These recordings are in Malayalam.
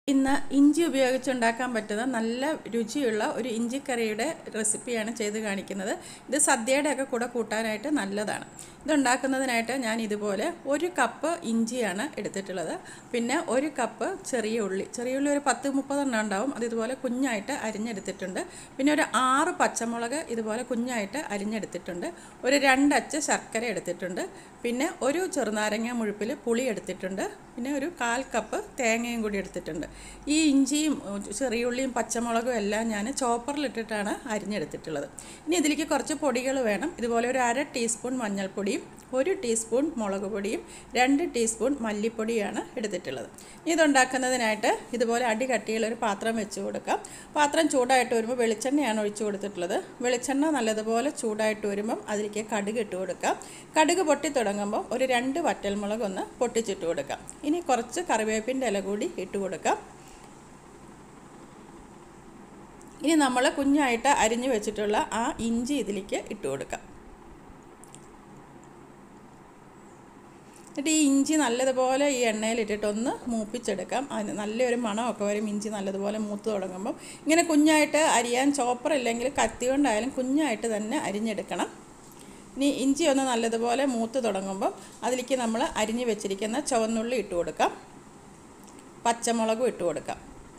ഇന്ന് ഇഞ്ചി ഉപയോഗിച്ചുണ്ടാക്കാൻ പറ്റുന്ന നല്ല രുചിയുള്ള ഒരു ഇഞ്ചിക്കറിയുടെ റെസിപ്പിയാണ് ചെയ്ത് കാണിക്കുന്നത് ഇത് സദ്യയുടെയൊക്കെ കൂടെ കൂട്ടാനായിട്ട് നല്ലതാണ് ഇതുണ്ടാക്കുന്നതിനായിട്ട് ഞാൻ ഇതുപോലെ ഒരു കപ്പ് ഇഞ്ചിയാണ് എടുത്തിട്ടുള്ളത് പിന്നെ ഒരു കപ്പ് ചെറിയ ഉള്ളി ചെറിയ ഉള്ളി ഒരു പത്ത് മുപ്പതെണ്ണം ഉണ്ടാവും അത് ഇതുപോലെ കുഞ്ഞായിട്ട് അരിഞ്ഞെടുത്തിട്ടുണ്ട് പിന്നെ ഒരു ആറ് പച്ചമുളക് ഇതുപോലെ കുഞ്ഞായിട്ട് അരിഞ്ഞെടുത്തിട്ടുണ്ട് ഒരു രണ്ടച്ച് ശർക്കര എടുത്തിട്ടുണ്ട് പിന്നെ ഒരു ചെറുനാരങ്ങ മുഴുപ്പിൽ പുളി എടുത്തിട്ടുണ്ട് പിന്നെ ഒരു കാൽ കപ്പ് തേങ്ങയും കൂടി എടുത്തിട്ടുണ്ട് ഈ ഇഞ്ചിയും ചെറിയുള്ളിയും പച്ചമുളകും എല്ലാം ഞാൻ ചോപ്പറിലിട്ടിട്ടാണ് അരിഞ്ഞെടുത്തിട്ടുള്ളത് ഇനി ഇതിലേക്ക് കുറച്ച് പൊടികൾ വേണം ഇതുപോലെ ഒരു അര ടീസ്പൂൺ മഞ്ഞൾപ്പൊടിയും ഒരു ടീസ്പൂൺ മുളക് പൊടിയും രണ്ട് ടീസ്പൂൺ മല്ലിപ്പൊടിയാണ് എടുത്തിട്ടുള്ളത് ഇതുണ്ടാക്കുന്നതിനായിട്ട് ഇതുപോലെ അടി കട്ടിയുള്ള ഒരു പാത്രം വെച്ച് കൊടുക്കാം പാത്രം ചൂടായിട്ട് വരുമ്പോൾ വെളിച്ചെണ്ണയാണ് ഒഴിച്ചു കൊടുത്തിട്ടുള്ളത് വെളിച്ചെണ്ണ നല്ലതുപോലെ ചൂടായിട്ട് വരുമ്പം അതിലേക്ക് കടുക് ഇട്ട് കൊടുക്കാം കടുക് പൊട്ടി തുടങ്ങുമ്പോൾ ഒരു രണ്ട് വറ്റൽമുളക് ഒന്ന് പൊട്ടിച്ചിട്ട് കൊടുക്കാം ഇനി കുറച്ച് കറിവേപ്പിൻ്റെ ഇല കൂടി ഇട്ട് കൊടുക്കാം ഇനി നമ്മൾ കുഞ്ഞായിട്ട് അരിഞ്ഞു വെച്ചിട്ടുള്ള ആ ഇഞ്ചി ഇതിലേക്ക് ഇട്ട് കൊടുക്കാം എന്നിട്ട് ഈ ഇഞ്ചി നല്ലതുപോലെ ഈ എണ്ണയിലിട്ടിട്ട് ഒന്ന് മൂപ്പിച്ചെടുക്കാം അതിന് നല്ലൊരു മണമൊക്കെ വരും ഇഞ്ചി നല്ലതുപോലെ മൂത്ത് തുടങ്ങുമ്പം ഇങ്ങനെ കുഞ്ഞായിട്ട് അരിയാൻ ചോപ്പർ ഇല്ലെങ്കിൽ കത്തി കൊണ്ടായാലും കുഞ്ഞായിട്ട് തന്നെ അരിഞ്ഞെടുക്കണം ഇനി ഇഞ്ചി ഒന്ന് നല്ലതുപോലെ മൂത്ത് തുടങ്ങുമ്പം അതിലേക്ക് നമ്മൾ അരിഞ്ഞ് വെച്ചിരിക്കുന്ന ചുവന്നുള്ളി ഇട്ട് കൊടുക്കാം പച്ചമുളകും ഇട്ട് കൊടുക്കാം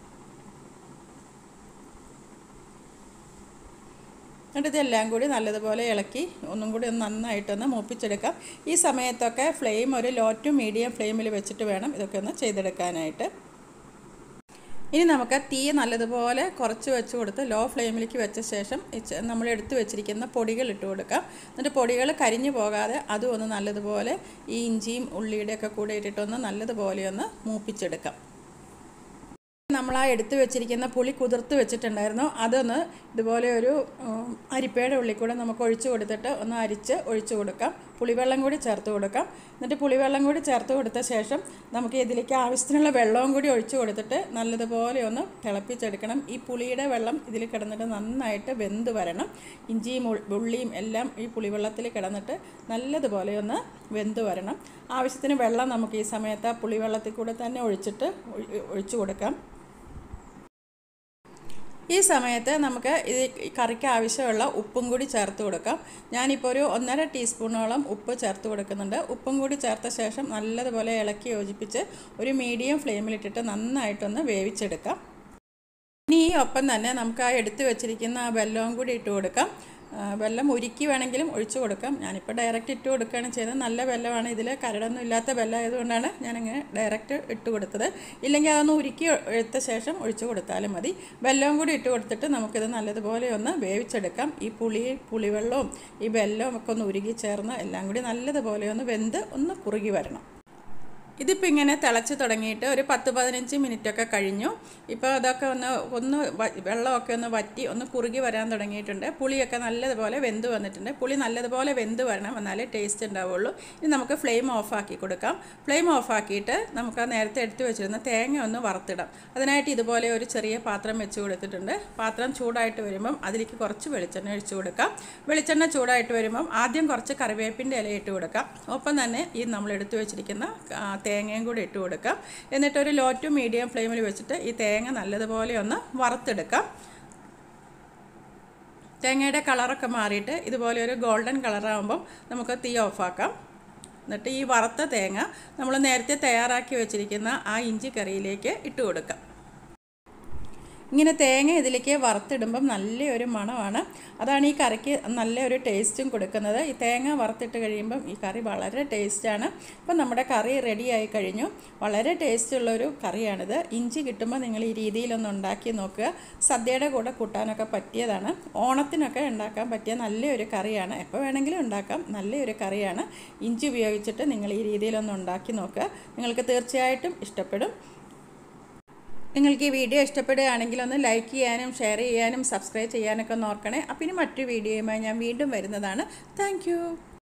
എന്നിട്ട് ഇതെല്ലാം കൂടി നല്ലതുപോലെ ഇളക്കി ഒന്നും കൂടി ഒന്ന് നന്നായിട്ടൊന്ന് മൂപ്പിച്ചെടുക്കാം ഈ സമയത്തൊക്കെ ഫ്ലെയിം ഒരു ലോ ടു മീഡിയം ഫ്ലെയിമിൽ വെച്ചിട്ട് വേണം ഇതൊക്കെ ഒന്ന് ചെയ്തെടുക്കാനായിട്ട് ഇനി നമുക്ക് തീ നല്ലതുപോലെ കുറച്ച് വെച്ച് കൊടുത്ത് ലോ ഫ്ലെയിമിലേക്ക് വെച്ച ശേഷം നമ്മൾ എടുത്തു വെച്ചിരിക്കുന്ന പൊടികൾ ഇട്ട് കൊടുക്കാം എന്നിട്ട് പൊടികൾ കരിഞ്ഞു പോകാതെ അതും ഒന്ന് നല്ലതുപോലെ ഈ ഇഞ്ചിയും ഉള്ളിയുടെയൊക്കെ കൂടെ ഇട്ടിട്ടൊന്ന് നല്ലതുപോലെ ഒന്ന് മൂപ്പിച്ചെടുക്കാം നമ്മൾ ആ എടുത്തു വെച്ചിരിക്കുന്ന പുളി കുതിർത്ത് വെച്ചിട്ടുണ്ടായിരുന്നു അതൊന്ന് ഇതുപോലെ ഒരു അരിപ്പയുടെ ഉള്ളിൽ കൂടെ നമുക്ക് ഒഴിച്ചു കൊടുത്തിട്ട് ഒന്ന് അരിച്ച് ഒഴിച്ചു കൊടുക്കാം പുളിവെള്ളം കൂടി ചേർത്ത് കൊടുക്കാം എന്നിട്ട് പുളിവെള്ളം കൂടി ചേർത്ത് കൊടുത്ത ശേഷം നമുക്ക് ഇതിലേക്ക് ആവശ്യത്തിനുള്ള വെള്ളവും കൂടി ഒഴിച്ചു കൊടുത്തിട്ട് നല്ലതുപോലെ ഒന്ന് തിളപ്പിച്ചെടുക്കണം ഈ പുളിയുടെ വെള്ളം ഇതിൽ കിടന്നിട്ട് നന്നായിട്ട് വെന്ത് വരണം ഇഞ്ചിയും ഉള്ളിയും എല്ലാം ഈ പുളിവെള്ളത്തിൽ കിടന്നിട്ട് നല്ലതുപോലെ ഒന്ന് വെന്ത് വരണം ആവശ്യത്തിന് വെള്ളം നമുക്ക് ഈ സമയത്ത് ആ പുളിവെള്ളത്തിൽ കൂടെ തന്നെ ഒഴിച്ചിട്ട് ഒഴിച്ചു കൊടുക്കാം ഈ സമയത്ത് നമുക്ക് ഇത് കറിക്ക് ആവശ്യമുള്ള ഉപ്പും കൂടി ചേർത്ത് കൊടുക്കാം ഞാനിപ്പോൾ ഒരു ഒന്നര ടീസ്പൂണോളം ഉപ്പ് ചേർത്ത് കൊടുക്കുന്നുണ്ട് ഉപ്പും കൂടി ചേർത്ത ശേഷം നല്ലതുപോലെ ഇളക്കി യോജിപ്പിച്ച് ഒരു മീഡിയം ഫ്ലെയിമിലിട്ടിട്ട് നന്നായിട്ടൊന്ന് വേവിച്ചെടുക്കാം ഇനി ഈ ഒപ്പം തന്നെ നമുക്ക് ആ എടുത്തു വെച്ചിരിക്കുന്ന ആ വെല്ലവും കൂടി ഇട്ട് കൊടുക്കാം വെള്ളം ഉരുക്കി വേണമെങ്കിലും ഒഴിച്ചു കൊടുക്കാം ഞാനിപ്പോൾ ഡയറക്റ്റ് ഇട്ട് കൊടുക്കുകയാണ് ചെയ്തത് നല്ല വെള്ളമാണ് ഇതിൽ കരടൊന്നും ഇല്ലാത്ത വെള്ളം ആയതുകൊണ്ടാണ് ഞാനിങ്ങനെ ഡയറക്റ്റ് ഇട്ട് കൊടുത്തത് ഇല്ലെങ്കിൽ അതൊന്ന് ഉരുക്കി എടുത്ത ശേഷം ഒഴിച്ചു കൊടുത്താലും മതി വെള്ളവും കൂടി ഇട്ട് കൊടുത്തിട്ട് നമുക്കിത് നല്ലതുപോലെ ഒന്ന് വേവിച്ചെടുക്കാം ഈ പുളി പുളിവെള്ളവും ഈ വെല്ലവും ഒക്കെ ഒന്ന് ഉരുകി ചേർന്ന് എല്ലാം കൂടി നല്ലതുപോലെ ഒന്ന് വെന്ത് ഒന്ന് കുറുകി വരണം ഇതിപ്പോൾ ഇങ്ങനെ തിളച്ച് തുടങ്ങിയിട്ട് ഒരു പത്ത് പതിനഞ്ച് മിനിറ്റൊക്കെ കഴിഞ്ഞു ഇപ്പോൾ അതൊക്കെ ഒന്ന് ഒന്ന് വെള്ളമൊക്കെ ഒന്ന് വറ്റി ഒന്ന് കുറുകി വരാൻ തുടങ്ങിയിട്ടുണ്ട് പുളിയൊക്കെ നല്ലതുപോലെ വെന്ത് വന്നിട്ടുണ്ട് പുളി നല്ലതുപോലെ വെന്ത് വരണം എന്നാലേ ടേസ്റ്റ് ഉണ്ടാവുള്ളൂ ഇനി നമുക്ക് ഫ്ലെയിം ഓഫാക്കി കൊടുക്കാം ഫ്ലെയിം ഓഫാക്കിയിട്ട് നമുക്ക് നേരത്തെ എടുത്തു വെച്ചിരുന്ന തേങ്ങ ഒന്ന് വറുത്തിടാം അതിനായിട്ട് ഇതുപോലെ ഒരു ചെറിയ പാത്രം വെച്ച് കൊടുത്തിട്ടുണ്ട് പാത്രം ചൂടായിട്ട് വരുമ്പം അതിലേക്ക് കുറച്ച് വെളിച്ചെണ്ണ ഒഴിച്ചു കൊടുക്കാം വെളിച്ചെണ്ണ ചൂടായിട്ട് വരുമ്പം ആദ്യം കുറച്ച് കറിവേപ്പിൻ്റെ ഇല ഇട്ട് കൊടുക്കാം ഒപ്പം തന്നെ ഈ നമ്മൾ എടുത്തു വെച്ചിരിക്കുന്ന തേങ്ങയും കൂടി ഇട്ട് കൊടുക്കാം എന്നിട്ട് ഒരു ലോ ടു മീഡിയം ഫ്ലെയിമിൽ വെച്ചിട്ട് ഈ തേങ്ങ നല്ലതുപോലെ ഒന്ന് വറുത്തെടുക്കാം തേങ്ങയുടെ കളറൊക്കെ മാറിയിട്ട് ഇതുപോലെ ഒരു ഗോൾഡൻ കളറാകുമ്പം നമുക്ക് തീ ഓഫാക്കാം എന്നിട്ട് ഈ വറുത്ത തേങ്ങ നമ്മൾ നേരത്തെ തയ്യാറാക്കി വെച്ചിരിക്കുന്ന ആ ഇഞ്ചി കറിയിലേക്ക് ഇട്ട് കൊടുക്കാം ഇങ്ങനെ തേങ്ങ ഇതിലേക്ക് വറുത്തിടുമ്പം നല്ലൊരു മണമാണ് അതാണ് ഈ കറിക്ക് നല്ലൊരു ടേസ്റ്റും കൊടുക്കുന്നത് ഈ തേങ്ങ വറുത്തിട്ട് കഴിയുമ്പം ഈ കറി വളരെ ടേസ്റ്റാണ് ഇപ്പം നമ്മുടെ കറി റെഡിയായി കഴിഞ്ഞു വളരെ ടേസ്റ്റുള്ളൊരു കറിയാണിത് ഇഞ്ചി കിട്ടുമ്പോൾ നിങ്ങൾ ഈ രീതിയിലൊന്ന് ഉണ്ടാക്കി നോക്കുക സദ്യയുടെ കൂടെ കൂട്ടാനൊക്കെ പറ്റിയതാണ് ഓണത്തിനൊക്കെ ഉണ്ടാക്കാൻ പറ്റിയ നല്ലൊരു കറിയാണ് എപ്പോൾ വേണമെങ്കിലും ഉണ്ടാക്കാം നല്ലൊരു കറിയാണ് ഇഞ്ചി ഉപയോഗിച്ചിട്ട് നിങ്ങൾ ഈ രീതിയിലൊന്ന് ഉണ്ടാക്കി നോക്കുക നിങ്ങൾക്ക് തീർച്ചയായിട്ടും ഇഷ്ടപ്പെടും നിങ്ങൾക്ക് ഈ വീഡിയോ ഇഷ്ടപ്പെടുകയാണെങ്കിൽ ഒന്ന് ലൈക്ക് ചെയ്യാനും ഷെയർ ചെയ്യാനും സബ്സ്ക്രൈബ് ചെയ്യാനൊക്കെ ഒന്ന് ഓർക്കണേ അപ്പം ഇനി മറ്റൊരു വീഡിയോയുമായി ഞാൻ വീണ്ടും വരുന്നതാണ് താങ്ക്